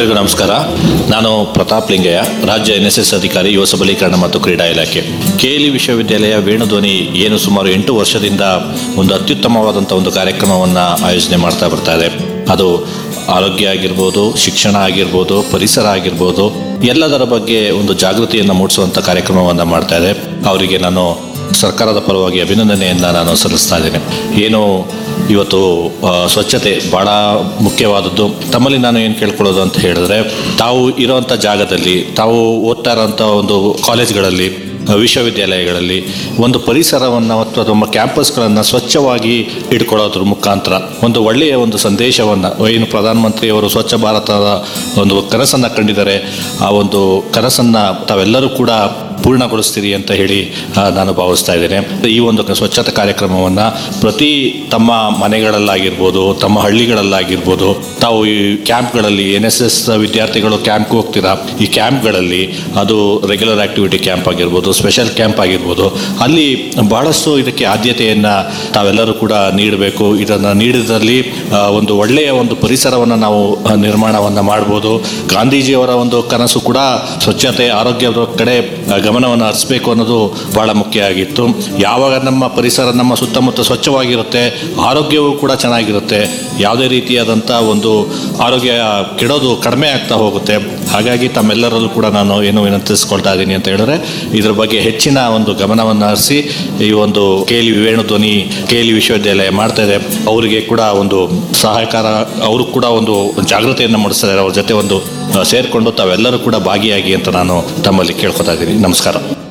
ಎಲ್ರಿಗೂ ನಮಸ್ಕಾರ ನಾನು ಪ್ರತಾಪ್ ಲಿಂಗಯ್ಯ ರಾಜ್ಯ ಎನ್ ಎಸ್ ಎಸ್ ಅಧಿಕಾರಿ ಯುವ ಸಬಲೀಕರಣ ಮತ್ತು ಕ್ರೀಡಾ ಇಲಾಖೆ ಕೆಎಲಿ ವಿಶ್ವವಿದ್ಯಾಲಯ ವೇಣುಧ್ವನಿ ಏನು ಸುಮಾರು ಎಂಟು ವರ್ಷದಿಂದ ಒಂದು ಅತ್ಯುತ್ತಮವಾದಂಥ ಒಂದು ಕಾರ್ಯಕ್ರಮವನ್ನು ಆಯೋಜನೆ ಮಾಡ್ತಾ ಬರ್ತಾ ಇದೆ ಅದು ಆರೋಗ್ಯ ಆಗಿರ್ಬೋದು ಶಿಕ್ಷಣ ಆಗಿರ್ಬೋದು ಪರಿಸರ ಆಗಿರ್ಬೋದು ಎಲ್ಲದರ ಬಗ್ಗೆ ಒಂದು ಜಾಗೃತಿಯನ್ನು ಮೂಡಿಸುವಂಥ ಕಾರ್ಯಕ್ರಮವನ್ನು ಮಾಡ್ತಾ ಇದೆ ಅವರಿಗೆ ನಾನು ಸರ್ಕಾರದ ಪರವಾಗಿ ಅಭಿನಂದನೆಯನ್ನು ನಾನು ಸಲ್ಲಿಸ್ತಾ ಇದ್ದೇನೆ ಏನು ಇವತ್ತು ಆ, ಸ್ವಚ್ಛತೆ ಭಾಳ ಮುಖ್ಯವಾದದ್ದು ತಮ್ಮಲ್ಲಿ ನಾನು ಏನು ಕೇಳ್ಕೊಳ್ಳೋದು ಅಂತ ಹೇಳಿದ್ರೆ ತಾವು ಇರೋವಂಥ ಜಾಗದಲ್ಲಿ ತಾವು ಓದ್ತಾ ಇರೋಂಥ ಒಂದು ಕಾಲೇಜ್ಗಳಲ್ಲಿ ಆ, ವಿಶ್ವವಿದ್ಯಾಲಯಗಳಲ್ಲಿ ಒಂದು ಪರಿಸರವನ್ನು ಅಥವಾ ನಮ್ಮ ಕ್ಯಾಂಪಸ್ಗಳನ್ನು ಸ್ವಚ್ಛವಾಗಿ ಇಟ್ಕೊಳ್ಳೋದ್ರ ಮುಖಾಂತರ ಒಂದು ಒಳ್ಳೆಯ ಒಂದು ಸಂದೇಶವನ್ನು ಏನು ಪ್ರಧಾನಮಂತ್ರಿಯವರು ಸ್ವಚ್ಛ ಭಾರತದ ಒಂದು ಕನಸನ್ನು ಕಂಡಿದ್ದಾರೆ ಆ ಒಂದು ಕನಸನ್ನು ತಾವೆಲ್ಲರೂ ಕೂಡ ಪೂರ್ಣಗೊಳಿಸ್ತೀರಿ ಅಂತ ಹೇಳಿ ಆ, ನಾನು ಭಾವಿಸ್ತಾ ಇದ್ದೇನೆ ಈ ಒಂದು ಸ್ವಚ್ಛತಾ ಕಾರ್ಯಕ್ರಮವನ್ನು ಪ್ರತಿ ತಮ್ಮ ಮನೆಗಳಲ್ಲಾಗಿರ್ಬೋದು ತಮ್ಮ ಹಳ್ಳಿಗಳಲ್ಲಾಗಿರ್ಬೋದು ತಾವು ಈ ಕ್ಯಾಂಪ್ಗಳಲ್ಲಿ ಎನ್ ಎಸ್ ಎಸ್ ವಿದ್ಯಾರ್ಥಿಗಳು ಕ್ಯಾಂಪ್ಗೆ ಹೋಗ್ತೀರಾ ಈ ಕ್ಯಾಂಪ್ಗಳಲ್ಲಿ ಅದು ರೆಗ್ಯುಲರ್ ಆಕ್ಟಿವಿಟಿ ಕ್ಯಾಂಪ್ ಆಗಿರ್ಬೋದು ಸ್ಪೆಷಲ್ ಕ್ಯಾಂಪ್ ಆಗಿರ್ಬೋದು ಅಲ್ಲಿ ಬಹಳಷ್ಟು ಇದಕ್ಕೆ ಆದ್ಯತೆಯನ್ನು ತಾವೆಲ್ಲರೂ ಕೂಡ ನೀಡಬೇಕು ಇದನ್ನು ನೀಡಿದಲ್ಲಿ ಆ, ಒಂದು ಒಳ್ಳೆಯ ಒಂದು ಪರಿಸರವನ್ನು ನಾವು ಆ, ನಿರ್ಮಾಣವನ್ನು ಮಾಡ್ಬೋದು ಗಾಂಧೀಜಿಯವರ ಒಂದು ಕನಸು ಕೂಡ ಸ್ವಚ್ಛತೆ ಆರೋಗ್ಯದ ಕಡೆ ಆ, ಗಮನವನ್ನು ಹರಿಸಬೇಕು ಅನ್ನೋದು ಬಹಳ ಮುಖ್ಯ ಆಗಿತ್ತು ಯಾವಾಗ ನಮ್ಮ ಪರಿಸರ ನಮ್ಮ ಸುತ್ತಮುತ್ತ ಸ್ವಚ್ಛವಾಗಿರುತ್ತೆ ಆರೋಗ್ಯವೂ ಕೂಡ ಚೆನ್ನಾಗಿರುತ್ತೆ ಯಾವುದೇ ರೀತಿಯಾದಂಥ ಒಂದು ಆರೋಗ್ಯ ಕೆಡೋದು ಕಡಿಮೆ ಆಗ್ತಾ ಹೋಗುತ್ತೆ ಹಾಗಾಗಿ ತಮ್ಮೆಲ್ಲರಲ್ಲೂ ಕೂಡ ನಾನು ಏನು ವಿನಂತಿಸ್ಕೊಳ್ತಾ ಇದ್ದೀನಿ ಅಂತ ಹೇಳಿದ್ರೆ ಇದ್ರ ಬಗ್ಗೆ ಹೆಚ್ಚಿನ ಒಂದು ಗಮನವನ್ನು ಹರಿಸಿ ಈ ಒಂದು ಕೇಲಿ ವೇಣುಧ್ವನಿ ಕೇಲಿ ವಿಶ್ವವಿದ್ಯಾಲಯ ಮಾಡ್ತಾ ಇದೆ ಅವರಿಗೆ ಕೂಡ ಒಂದು ಸಹಕಾರ ಅವರು ಕೂಡ ಒಂದು ಜಾಗೃತಿಯನ್ನು ಮೂಡಿಸ್ತಾರೆ ಅವ್ರ ಜೊತೆ ಒಂದು ಆ, ಸೇರ್ಕೊಂಡು ತಾವೆಲ್ಲರೂ ಕೂಡ ಭಾಗಿಯಾಗಿ ಅಂತ ನಾನು ತಮ್ಮಲ್ಲಿ ಕೇಳ್ಕೊತಾ ಇದ್ದೀನಿ ನಮಸ್ಕಾರ